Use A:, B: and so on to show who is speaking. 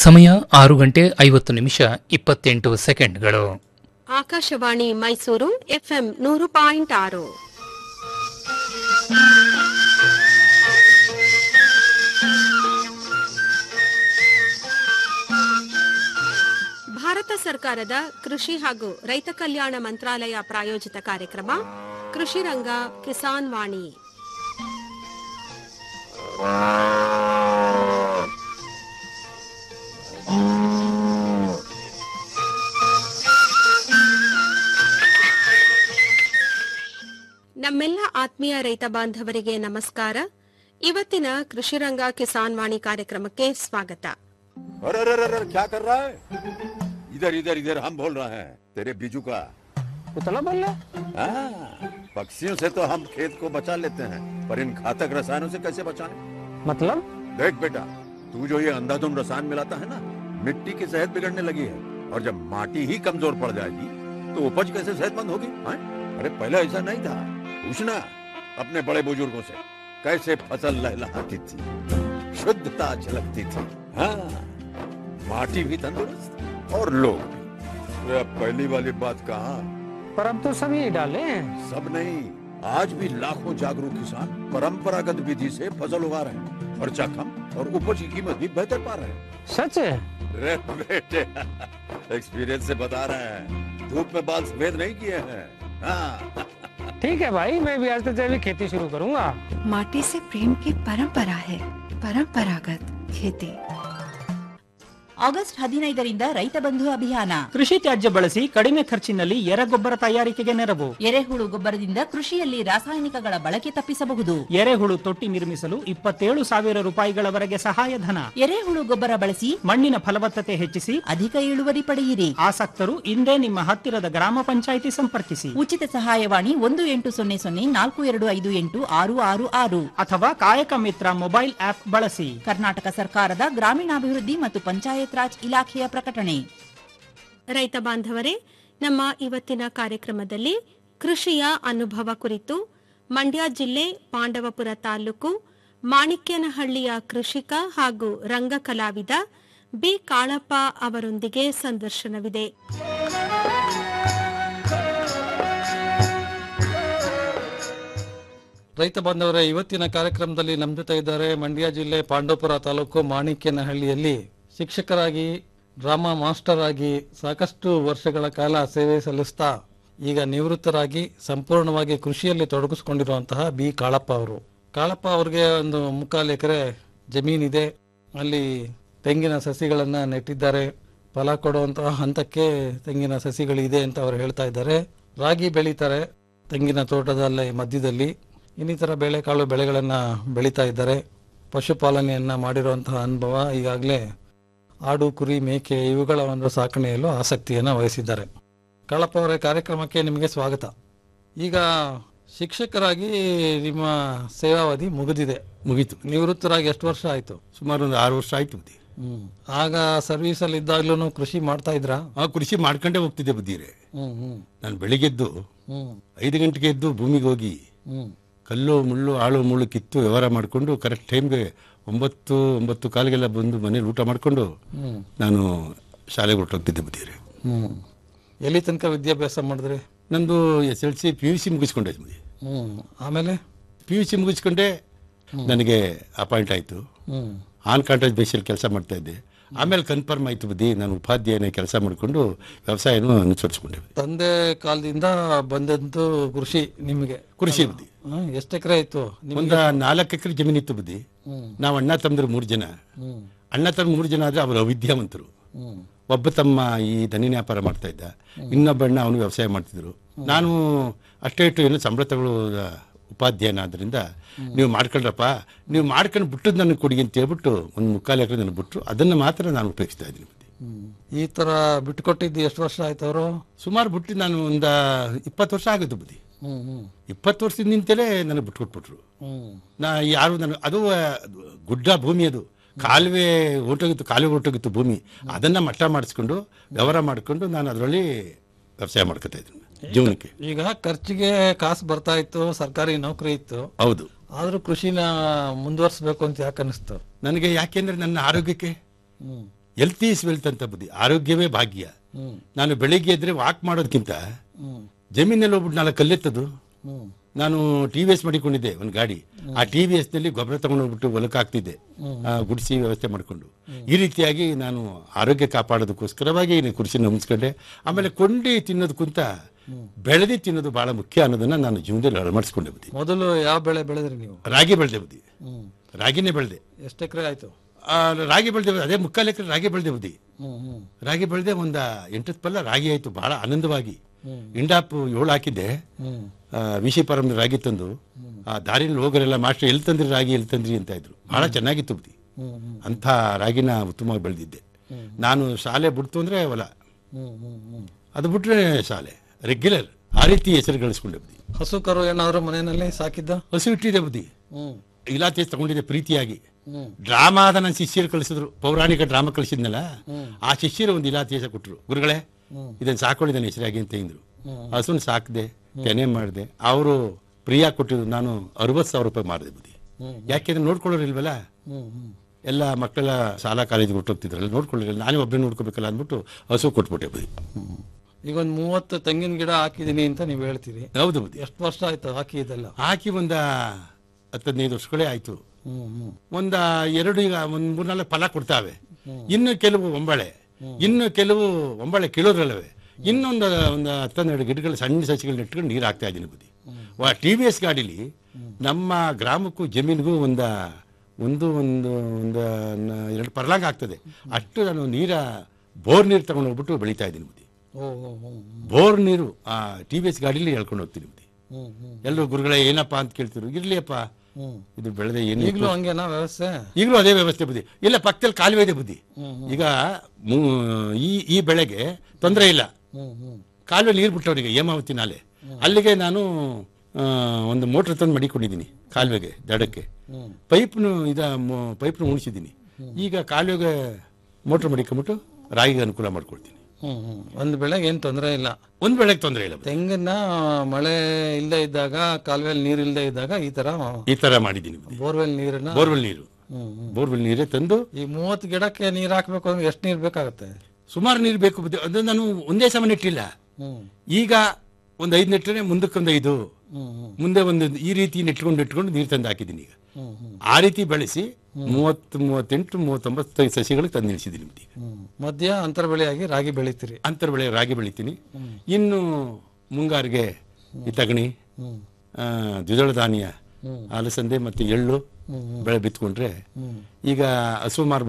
A: ಸಮಯ ಆರು ಗಂಟೆ ಐವತ್ತು ನಿಮಿಷ ಇಪ್ಪತ್ತೆಂಟು ಸೆಕೆಂಡ್ಗಳು
B: ಆಕಾಶವಾಣಿ ಮೈಸೂರು ಎಫ್ಎಂ ನೂರು ಪಾಯಿಂಟ್ ಆರು ಭಾರತ ಸರ್ಕಾರದ ಕೃಷಿ ಹಾಗೂ ರೈತ ಕಲ್ಯಾಣ ಮಂತ್ರಾಲಯ ಪ್ರಾಯೋಜಿತ ಕಾರ್ಯಕ್ರಮ ಕೃಷಿ ರಂಗ ಕಿಸಾನ್ ವಾಣಿ ನಮ್ಮೆಲ್ಲ ಆತ್ಮೀಯ ರೈತ ಬಾಂಧವರಿಗೆ ನಮಸ್ಕಾರ ಇವತ್ತಿನ ಕೃಷಿರಂಗ ಕಿಸಾನ್ ವಾಣಿ ಕಾರ್ಯಕ್ರಮಕ್ಕೆ ಸ್ವಾಗತ
C: अरे अरे अरे अरे, क्या कर रहा है इधर इधर इधर हम बोल रहे हैं तेरे बीजू का
D: उतला बोल रहा
C: हाँ, पक्षियों से तो हम खेत को बचा लेते हैं पर इन घातक रसायनों से कैसे बचाएं?
D: मतलब
C: देख बेटा तू जो ये अंधाधुंध रसायन मिलाता है ना मिट्टी की सेहत बिगड़ने लगी है और जब माटी ही कमजोर पड़ जाएगी तो उपज कैसे सेहतमंद होगी हाँ? अरे पहले ऐसा नहीं था पूछना अपने बड़े बुजुर्गों से कैसे फसल लहलहाती थी शुद्धता झलकती थी हाँ माटी भी तंदुरुस्त और लोग भी अरे अब पहली वाली बात कहाँ
D: पर अब तो सभी डाले हैं
C: सब नहीं आज भी लाखों जागरूक किसान परंपरागत विधि से फसल उगा रहे हैं खर्चा कम और उपज की कीमत भी बेहतर पा रहे हैं
D: सच है
C: रे बेटे एक्सपीरियंस से बता रहे हैं धूप में बाल सफेद नहीं किए हैं हाँ
D: ठीक है भाई मैं भी आज से जैविक खेती शुरू करूंगा
E: माटी से प्रेम की परंपरा है परंपरागत खेती
F: ಆಗಸ್ಟ್ ಹದಿನೈದರಿಂದ ರೈತ ಬಂಧು ಅಭಿಯಾನ
G: ಕೃಷಿ ತ್ಯಾಜ್ಯ ಬಳಸಿ ಕಡಿಮೆ ಖರ್ಚಿನಲ್ಲಿ ಎರೆಗೊಬ್ಬರ ತಯಾರಿಕೆಗೆ ನೆರವು
F: ಎರೆಹುಳು ಗೊಬ್ಬರದಿಂದ ಕೃಷಿಯಲ್ಲಿ ರಾಸಾಯನಿಕಗಳ ಬಳಕೆ ತಪ್ಪಿಸಬಹುದು
G: ಎರೆಹುಳು ತೊಟ್ಟಿ ನಿರ್ಮಿಸಲು ಇಪ್ಪತ್ತೇಳು ಸಾವಿರ ರೂಪಾಯಿಗಳವರೆಗೆ ಸಹಾಯಧನ
F: ಎರೆಹುಳು ಗೊಬ್ಬರ ಬಳಸಿ
G: ಮಣ್ಣಿನ ಫಲವತ್ತತೆ ಹೆಚ್ಚಿಸಿ
F: ಅಧಿಕ ಇಳುವರಿ ಪಡೆಯಿರಿ
G: ಆಸಕ್ತರು ಇಂದೇ ನಿಮ್ಮ ಹತ್ತಿರದ ಗ್ರಾಮ ಪಂಚಾಯಿತಿ ಸಂಪರ್ಕಿಸಿ
F: ಉಚಿತ ಸಹಾಯವಾಣಿ ಒಂದು ಎಂಟು ಸೊನ್ನೆ ಸೊನ್ನೆ ನಾಲ್ಕು ಎರಡು ಐದು ಎಂಟು ಆರು ಆರು ಆರು
G: ಅಥವಾ ಕಾಯಕ ಮಿತ್ರ ಮೊಬೈಲ್ ಆಪ್ ಬಳಸಿ
F: ಕರ್ನಾಟಕ ಸರ್ಕಾರದ ಗ್ರಾಮೀಣಾಭಿವೃದ್ಧಿ ಮತ್ತು ಪಂಚಾಯತ್ ರಾಜ್ ಇಲಾಖೆಯ ಪ್ರಕಟಣೆ
B: ರೈತ ಬಾಂಧವರೇ ನಮ್ಮ ಇವತ್ತಿನ ಕಾರ್ಯಕ್ರಮದಲ್ಲಿ ಕೃಷಿಯ ಅನುಭವ ಕುರಿತು ಮಂಡ್ಯ ಜಿಲ್ಲೆ ಪಾಂಡವಪುರ ತಾಲೂಕು ಮಾಣಿಕ್ಯನಹಳ್ಳಿಯ ಕೃಷಿಕ ಹಾಗೂ ರಂಗ ಕಲಾವಿದ ಬಿ ಕಾಳಪ್ಪ ಅವರೊಂದಿಗೆ ಸಂದರ್ಶನವಿದೆ
H: ರೈತ ಬಾಂಧವರೇ ಇವತ್ತಿನ ಕಾರ್ಯಕ್ರಮದಲ್ಲಿ ನಮ್ಮ ಜೊತೆ ಇದ್ದಾರೆ ಮಂಡ್ಯ ಜಿಲ್ಲೆ ಪಾಂಡವಪುರ ತಾಲೂಕು ಮಾಣಿಕ್ಯನಹಳ್ಳಿಯಲ್ಲಿ ಶಿಕ್ಷಕರಾಗಿ ಡ್ರಾಮಾ ಮಾಸ್ಟರ್ ಆಗಿ ಸಾಕಷ್ಟು ವರ್ಷಗಳ ಕಾಲ ಸೇವೆ ಸಲ್ಲಿಸ್ತಾ ಈಗ ನಿವೃತ್ತರಾಗಿ ಸಂಪೂರ್ಣವಾಗಿ ಕೃಷಿಯಲ್ಲಿ ತೊಡಗಿಸಿಕೊಂಡಿರುವಂತಹ ಬಿ ಕಾಳಪ್ಪ ಅವರು ಕಾಳಪ್ಪ ಅವ್ರಿಗೆ ಒಂದು ಮುಕ್ಕಾಲು ಎಕರೆ ಜಮೀನಿದೆ ಅಲ್ಲಿ ತೆಂಗಿನ ಸಸಿಗಳನ್ನ ನೆಟ್ಟಿದ್ದಾರೆ ಫಲ ಕೊಡುವಂತಹ ಹಂತಕ್ಕೆ ತೆಂಗಿನ ಸಸಿಗಳಿದೆ ಅಂತ ಅವರು ಹೇಳ್ತಾ ಇದ್ದಾರೆ ರಾಗಿ ಬೆಳೀತಾರೆ ತೆಂಗಿನ ತೋಟದಲ್ಲಿ ಮಧ್ಯದಲ್ಲಿ ಇನ್ನಿತರ ಬೇಳೆಕಾಳು ಬೆಳೆಗಳನ್ನು ಬೆಳೀತಾ ಇದ್ದಾರೆ ಪಶುಪಾಲನೆಯನ್ನ ಮಾಡಿರುವಂತಹ ಅನುಭವ ಈಗಾಗಲೇ ಆಡು ಕುರಿ ಮೇಕೆ ಇವುಗಳ ಒಂದು ಸಾಕಣೆಯಲ್ಲೂ ಆಸಕ್ತಿಯನ್ನು ವಹಿಸಿದ್ದಾರೆ ಕಾಳಪ್ಪ ಅವರ ಕಾರ್ಯಕ್ರಮಕ್ಕೆ ನಿಮಗೆ ಸ್ವಾಗತ ಈಗ ಶಿಕ್ಷಕರಾಗಿ ನಿಮ್ಮ ಸೇವಾವಧಿ ಮುಗಿದಿದೆ
I: ಮುಗೀತು
H: ನಿವೃತ್ತರಾಗಿ ಎಷ್ಟು ವರ್ಷ ಆಯ್ತು
I: ಸುಮಾರು ಒಂದು ಆರು ವರ್ಷ ಆಯ್ತು ಬುದ್ಧಿ
H: ಹ್ಮ್ ಆಗ ಸರ್ವಿಸ್ ಅಲ್ಲಿ ಇದ್ದಾಗ್ಲೂ ಕೃಷಿ ಮಾಡ್ತಾ ಇದ್ರಾ
I: ಆ ಕೃಷಿ ಮಾಡ್ಕೊಂಡೇ ಹೋಗ್ತಿದ್ದೆ ಬುದ್ಧಿರೆ
H: ಹ್ಮ್ ಹ್ಮ್
I: ನಾನು ಬೆಳಿಗ್ಗೆದ್ದು
H: ಹ್ಮ್
I: ಐದು ಗಂಟೆಗೆ ಎದ್ದು ಭೂಮಿಗೆ ಹೋಗಿ
H: ಹ್ಮ್
I: ಕಲ್ಲು ಮುಳ್ಳು ಆಳು ಮುಳ್ಳು ಕಿತ್ತು ವ್ಯವಹಾರ ಮಾಡಿಕೊಂಡು ಕರೆಕ್ಟ್ ಟೈಮ್ಗೆ ಒಂಬತ್ತು ಒಂಬತ್ತು ಕಾಲಿಗೆಲ್ಲ ಬಂದು ಮನೇಲಿ ಊಟ ಮಾಡಿಕೊಂಡು
H: ಹ್ಮ್
I: ನಾನು ಶಾಲೆಗೆ ಹೊರಟೋಗ್ತಿದ್ದೆ ಬುದ್ಧಿರೆ
H: ಹ್ಮ್ ಎಲ್ಲಿ ತನಕ ವಿದ್ಯಾಭ್ಯಾಸ ಮಾಡಿದ್ರಿ
I: ನಂದು S L C P U C ಮುಗಿಸ್ಕೊಂಡೆ ಬುದ್ಧಿ
H: ಹ್ಮ್ ಆಮೇಲೆ
I: ಪಿ ಯು ಸಿ ಮುಗಿಸ್ಕೊಂಡೆ ನನಗೆ ಅಪಾಯಿಂಟ್ ಆಯಿತು
H: ಹ್ಮ್
I: ಆನ್ ಕಾಂಟ್ರಾಕ್ಟ್ ಬೇಸಲ್ಲಿ ಕೆಲಸ ಮಾಡ್ತಾ ಇದ್ದೆ ಆಮೇಲೆ ಕನ್ಫರ್ಮ್ ಆಯಿತು ಬುದ್ಧಿ ನಾನು ಉಪಾಧ್ಯಾಯನ ಕೆಲಸ ಮಾಡಿಕೊಂಡು ವ್ಯವಸಾಯನೂ ಅನುಸರಿಸ್ಕೊಂಡೆ
H: ತಂದೆ ಕಾಲದಿಂದ ಬಂದದ್ದು ಕೃಷಿ ನಿಮಗೆ
I: ಕೃಷಿ ಬುದ್ಧಿ
H: ಎಷ್ಟು ಎಕರೆ ಆಯ್ತು ನಿಮ್ಗೆ
I: ಒಂದು ನಾಲ್ಕು ಎಕರೆ ಜಮೀನಿತ್ತು ಬುದ್ಧಿ
H: ಹ್ಮ್
I: ನಾವು ಅಣ್ಣ ತಮ್ಮದ್ರು ಮೂರು ಜನ
H: ಹ್ಮ್
I: ಅಣ್ಣ ತಮ್ಮ ಮೂರು ಜನ ಆದರೆ ಅವರು ಅವಿದ್ಯಾವಂತರು
H: ಹ್ಮ್
I: ಒಬ್ಬ ತಮ್ಮ ಈ ದನಿನ ವ್ಯಾಪಾರ ಮಾಡ್ತಾ ಇದ್ದ ಇನ್ನೊಬ್ಬ ಅಣ್ಣ ಅವನು ವ್ಯವಸಾಯ ಮಾಡ್ತಿದ್ರು ನಾನು ಅಷ್ಟೇ ಇಟ್ಟು ಏನು ಸಂಬಳ ತಗೊಳ್ಳೋ ಉಪಾಧ್ಯಾಯನ ಆದ್ರಿಂದ ನೀವು ಮಾಡ್ಕೊಳ್ರಪ್ಪ ನೀವು ಮಾಡ್ಕೊಂಡು ಬಿಟ್ಟದ್ದು ನನಗೆ ಕೊಡಿ ಅಂತ ಹೇಳ್ಬಿಟ್ಟು ಒಂದು ಮುಕ್ಕಾಲು ಎಕರೆ ನನಗೆ ಬಿಟ್ಟರು ಅದನ್ನು ಮಾತ್ರ ನಾನು ಉಪಯೋಗಿಸ್ತಾ ಇದ್ದೀನಿ ಬುದ್ಧಿ
H: ಹ್ಮ್. ಈ ತರ ಬಿಟ್ಕೊಟ್ಟಿದ್ದು ಎಷ್ಟು ವರ್ಷ ಆಯ್ತು ಅವರು
I: ಸುಮಾರು ಬಿಟ್ಟು ನಾನು ಒಂದು ಇಪ್ಪತ್ತು ವರ್ಷ ಆಗುತ್ತೆ ಬುದ್ಧಿ
H: ಹ್ಮ್ ಹ್ಮ್
I: ಇಪ್ಪತ್ತು ವರ್ಷದ ನಿಂತಲೇ ನನಗೆ ಬಿಟ್ಕೊಟ್ಬಿಟ್ರು
H: ಹ್ಮ್
I: ನಾ ಯಾರು ನಾನು ಅದು ಆ, ಗುಡ್ಡ ಭೂಮಿ ಅದು ಕಾಲುವೆ ಹೊರಟೋಗಿತ್ತು ಕಾಲುವೆ ಹೊರಟೋಗಿತ್ತು ಭೂಮಿ ಅದನ್ನ ಮಟ್ಟ ಮಾಡಿಸ್ಕೊಂಡು ವ್ಯವಹಾರ ಮಾಡಿಕೊಂಡು ನಾನು ಅದರಲ್ಲಿ ವ್ಯವಸಾಯ ಮಾಡ್ಕೊತಾ ಇದ್ದೀನಿ ಜೀವನಕ್ಕೆ
H: ಈಗ ಖರ್ಚಿಗೆ ಕಾಸು ಬರ್ತಾ ಇತ್ತು ಸರ್ಕಾರಿ ನೌಕರಿ ಇತ್ತು
I: ಹೌದು
H: ಆದ್ರೂ ಕೃಷಿನ ಮುಂದುವರ್ಸ್ಬೇಕು ಅಂತ ಯಾಕೆ ಅನಿಸ್ತು
I: ನನಗೆ ಯಾಕೆಂದ್ರೆ ನನ್ನ ಆರೋಗ್ಯಕ್ಕೆ
H: ಹ್ಮ್
I: ಹೆಲ್ತ್ ಈಸ್ ವೆಲ್ತ್ ಅಂತ ಬುದ್ಧಿ ಆರೋಗ್ಯವೇ ಭಾಗ್ಯ ನಾನು ಬೆಳಿಗ್ಗೆ ಎದ್ರೆ ವಾಕ್ ಮಾಡೋದಕ್ಕಿಂತ ಜಮೀನಲ್ಲಿ ಹೋಗ್ಬಿಟ್ಟು ನಾಲ್ಕು ಕಲ್ಲೆತ್ತದು ನಾನು ಟಿ ವಿ ಎಸ್ ಮಾಡಿಕೊಂಡಿದ್ದೆ ಒಂದು ಗಾಡಿ ಆ ಟಿ ವಿ ಎಸ್ನಲ್ಲಿ ಗೊಬ್ಬರ ತಗೊಂಡು ಹೋಗ್ಬಿಟ್ಟು ಹೊಲಕ್ಕೆ ಹಾಕ್ತಿದ್ದೆ ಆ, ಗುಡಿಸಿ ವ್ಯವಸ್ಥೆ ಮಾಡಿಕೊಂಡು ಈ ರೀತಿಯಾಗಿ ನಾನು ಆರೋಗ್ಯ ಕಾಪಾಡೋದಕ್ಕೋಸ್ಕರವಾಗಿ ಈ ಕೃಷಿ ನಂಬಿಸ್ಕೊಂಡೆ ಆಮೇಲೆ ಕೊಂಡಿ ತಿನ್ನೋದಕ್ಕಿಂತ ಬೆಳೆದಿ ತಿನ್ನೋದು ಬಹಳ ಮುಖ್ಯ ಅನ್ನೋದನ್ನ ನಾನು ಜೀವನದಲ್ಲಿ ಅಳವಡಿಸ್ಕೊಂಡೆ ಬುದ್ಧಿ
H: ಮೊದಲು ಯಾವ ಬೆಳೆ ಬೆಳೆದ್ರಿ ನೀವು
I: ರಾಗಿ ಬೆಳೆದೆ ಬುದ್ಧಿ ರಾಗಿನೇ ಬೆಳೆದೆ
H: ಎಷ್ಟು ಎಕರೆ ಆಯ್ತು
I: ಆ, ರಾಗಿ ಬೆಳೆದೆ ಅದೇ ಮುಕ್ಕಾಲು ಎಕರೆ ರಾಗಿ ಬೆಳೆದೆ ಬುದ್ಧಿ ರಾಗಿ ಬೆಳೆದೆ ಒಂದ ಎಂಟತ್ತು ಪಲ್ಲ ರಾಗಿ ಆಯ್ತು ಬಹಳ ಆನಂದವಾಗಿ ಇಂಡಾಪ್ ಏಳು ಹಾಕಿದ್ದೆ ಆ, ವಿಶಿ ಪರಮ ರಾಗಿ ತಂದು ಆ ದಾರಿಯಲ್ಲಿ ಹೋಗೋರೆಲ್ಲ ಮಾಸ್ಟರ್ ಎಲ್ಲಿ ತಂದ್ರಿ ರಾಗಿ ಎಲ್ಲಿ ತಂದ್ರಿ ಅಂತ ಇದ್ರು ಬಹಳ ಚೆನ್ನಾಗಿತ್ತು ಬುದ್ಧಿ ಅಂಥ ರಾಗಿನ ಉತ್ತಮವಾಗಿ ಬೆಳೆದಿದ್ದೆ ನಾನು ಶಾಲೆ ಬಿಡ್ತು ಅಂದ್ರೆ ಹೊಲ ಅದು ಬಿಟ್ರೆ ಶಾಲೆ ರೆಗ್ಯುಲರ್ ಆ ರೀತಿ ಹೆಸರು ಗಳಿಸ್ಕೊಂಡೆ ಬುದ್ಧಿ
H: ಹಸು ಕರು ಏನಾದ್ರು ಮನೆಯಲ್ಲಿ ಸಾಕಿದ್ದ
I: ಹಸು ಇಟ್ಟಿದೆ ಬುದ್ಧಿ ಇಲಾಖೆ ತಗೊಂಡಿದ್ದೆ ಪ್ರೀತಿಯಾಗಿ ಡ್ರಾಮಾದ ನನ್ನ ಶಿಷ್ಯರು ಕಳಿಸಿದ್ರು ಪೌರಾಣಿಕ ಡ್ರಾಮಾ ಕಳಿಸಿದ್ನಲ್ಲ ಆ ಶಿಷ್ಯರು ಒಂದು ಇಲಾಖೆ ಕೊಟ್ಟರು ಗುರುಗಳೇ ಇದನ್ನ ಸಾಕೊಂಡಿದ್ದಾನೆ ಹೆಸರಾಗಿ ಅಂತ ಹಿಂದ್ರು ಹಸುನ್ ಸಾಕ್ದೆ ತೆನೆ ಮಾಡಿದೆ ಅವರು ಪ್ರಿಯಾ ಕೊಟ್ಟಿದ್ರು ನಾನು ಅರವತ್ತು ಸಾವಿರ ರೂಪಾಯಿ ಮಾಡಿದೆ ಬುದ್ಧಿ ಯಾಕೆಂದ್ರೆ ನೋಡ್ಕೊಳ್ಳೋರು ಇಲ್ವಲ್ಲ ಎಲ್ಲ ಮಕ್ಕಳ ಶಾಲಾ ಕಾಲೇಜಿಗೆ ಹೊರಟೋಗ್ತಿದ್ರಲ್ಲ ನೋಡ್ಕೊಳ್ಳಿಲ್ಲ ನಾನೇ ಒಬ್ಬನೇ ನೋಡ್ಕೋಬೇಕಲ್ಲ ಅಂದ್ಬಿಟ್ಟು ಹಸು ಕೊಟ್ಬಿಟ್ಟೆ ಬುದ್ಧಿ
H: ಈಗ ಒಂದ್ ಮೂವತ್ತು ತೆಂಗಿನ ಗಿಡ ಹಾಕಿದೀನಿ ಅಂತ ನೀವು ಹೇಳ್ತೀರಿ
I: ಹೌದು ಬುದ್ಧಿ
H: ಎಷ್ಟು ವರ್ಷ ಆಯ್ತು ಹಾಕಿ ಇದೆಲ್ಲ
I: ಹಾಕಿ ಒಂದ ಹತ್ತು ಹದಿನೈದು ವರ್ಷಗಳೇ ಆಯ್ತು ಒಂದ ಎರಡು ಈಗ ಒಂದ್ ಮೂರ್ನಾಲ್ಕು ಫಲ ಕೊಡ್ತಾವೆ ಇನ್ನು ಕೆಲವು ಒಂಬಳೆ ಇನ್ನು ಕೆಲವು ಒಂಬಳೆ ಕೀಳೋದ್ರಲ್ಲವೆ ಇನ್ನೊಂದು ಒಂದು ಹತ್ತನ್ನೆರಡು ಗಿಡಗಳು ಸಣ್ಣ ಸಸಿಗಳನ್ನ ಇಟ್ಕೊಂಡು ನೀರು ಹಾಕ್ತಾ ಇದ್ದೀನಿ ಬುದ್ಧಿ ಟಿ ವಿ ಎಸ್ ಗಾಡಿಲಿ ನಮ್ಮ ಗ್ರಾಮಕ್ಕೂ ಜಮೀನಿಗೂ ಒಂದ ಒಂದು ಒಂದು ಒಂದು ನ- ಎರಡು ಪರ್ಲಾಂಗ್ ಆಗ್ತದೆ ಅಷ್ಟು ನಾನು ನೀರ ಬೋರ್ ನೀರು ತಗೊಂಡು ಹೋಗ್ಬಿಟ್ಟು ಬೆಳೀತಾ ಇದ್ದೀನಿ ಬುದ್ಧಿ
H: ಓ ಓ ಓ
I: ಬೋರ್ ನೀರು ಆ ಟಿ ವಿ ಎಸ್ ಗಾಡಿಲಿ ಹೇಳ್ಕೊಂಡು ಹೋಗ್ತೀನಿ ಬುದ್ಧಿ ಎಲ್ಲರೂ ಗುರುಗಳೇ ಏನಪ್ಪಾ ಅಂತ ಕೇಳ್ತಿರು ಇರ್ಲಿಯಪ್ಪ ಇದು ಬೆಳೆದ ಏನು
H: ಈಗಲೂ ಹಂಗೇನಾ ವ್ಯವಸ್ಥೆ
I: ಈಗಲೂ ಅದೇ ವ್ಯವಸ್ಥೆ ಬುದ್ಧಿ ಇಲ್ಲ ಪಕ್ಕದಲ್ಲಿ ಕಾಲುವೆ ಇದೆ ಬುದ್ಧಿ ಈಗ ಮು- ಈ ಈ ಬೆಳೆಗೆ ತೊಂದರೆ ಇಲ್ಲ ಕಾಲುವೆ ನೀರು ಬಿಟ್ಟವರಿಗೆ ಹೇಮಾವತಿ ನಾಲೆ ಅಲ್ಲಿಗೆ ನಾನು ಆ, ಒಂದು ಮೋಟ್ರ್ ತಂದು ಮಡಿಕೊಂಡಿದ್ದೀನಿ ಕಾಲುವೆಗೆ ದಡಕ್ಕೆ ಪೈಪ್ನು ಇದ ಪೈಪ್ನು ಮುಣಿಸಿದ್ದೀನಿ ಈಗ ಕಾಲುವೆಗೆ ಮೋಟ್ರ್ ಮಡಿಕೊಂಬಿಟ್ಟು ರಾಗಿಗೆ ಅನುಕೂಲ ಮಾಡ್ಕೊಡ್ತೀನಿ
H: ಹ್ಮ್ ಹ್ಮ್ ಒಂದ್ ಬೆಳೆಗೆ ಏನ್ ತೊಂದರೆ ಇಲ್ಲ
I: ಒಂದು ಬೆಳೆಗೆ ತೊಂದರೆ ಇಲ್ಲ ಬುದ್ಧಿ.
H: ತೆಂಗನ್ನ ಮಳೆ ಇಲ್ಲದೆ ಇದ್ದಾಗ ಕಾಲುವೆಲ್ ನೀರ್ ಇಲ್ಲದೆ ಇದ್ದಾಗ ಈ ತರ
I: ಈ ತರ ಮಾಡಿದ್ದೀನಿ ಬುದ್ಧಿ.
H: ಬೋರ್ವೆಲ್ ನೀರನ್ನ
I: ಬೋರ್ವೆಲ್ ನೀರು ಬೋರ್ವೆಲ್ ನೀರೇ ತಂದು
H: ಈ ಮೂವತ್ತು ಗಿಡಕ್ಕೆ ನೀರ್ ಹಾಕ್ಬೇಕು ಅಂದ್ರೆ ಎಷ್ಟು ನೀರ್ ಬೇಕಾಗತ್ತೆ
I: ಸುಮಾರು ನೀರು ಬೇಕು ಬುದ್ಧಿ. ಅದು ನಾನು ಒಂದೇ ಸಮ ನೆಟ್ಟಿಲ್ಲ ಈಗ ಒಂದು ಐದು ನೆಟ್ಟರೆ ಮುಂದಕ್ಕೆ ಒಂದು ಐದು ಮುಂದೆ ಒಂದು ಈ ರೀತಿ ನೆಟ್ಕೊಂಡು ಇಟ್ಕೊಂಡು ನೀರು ತಂದು ಹಾಕಿದ್ದೀನಿ ಈಗ ಆ ರೀತಿ ಬೆಳೆಸಿ ಮೂವತ್ತು ಮೂವತ್ತೆಂಟು ಮೂವತ್ತೊಂಬತ್ತು ಸಸಿಗಳಿಗೆ ತಂದು ನಿಲ್ಲಿಸಿದ್ದೀನಿ ಬುದ್ಧಿ.
H: ಮಧ್ಯ ಅಂತರ ಬೆಳೆಯಾಗಿ ರಾಗಿ ಬೆಳಿತೀರಿ
I: ಅಂತರ ಬೆಳೆ ರಾಗಿ ಬೆಳಿತೀನಿ ಇನ್ನು ಮುಂಗಾರಿಗೆ ಈ ತಗಣಿ ಆ, ದ್ವಿದಳ ಧಾನ್ಯ ಅಲಸಂದೆ ಮತ್ತು ಎಳ್ಳು ಬೆಳೆ ಬಿತ್ಕೊಂಡ್ರೆ ಈಗ ಹಸು ಮಾರ್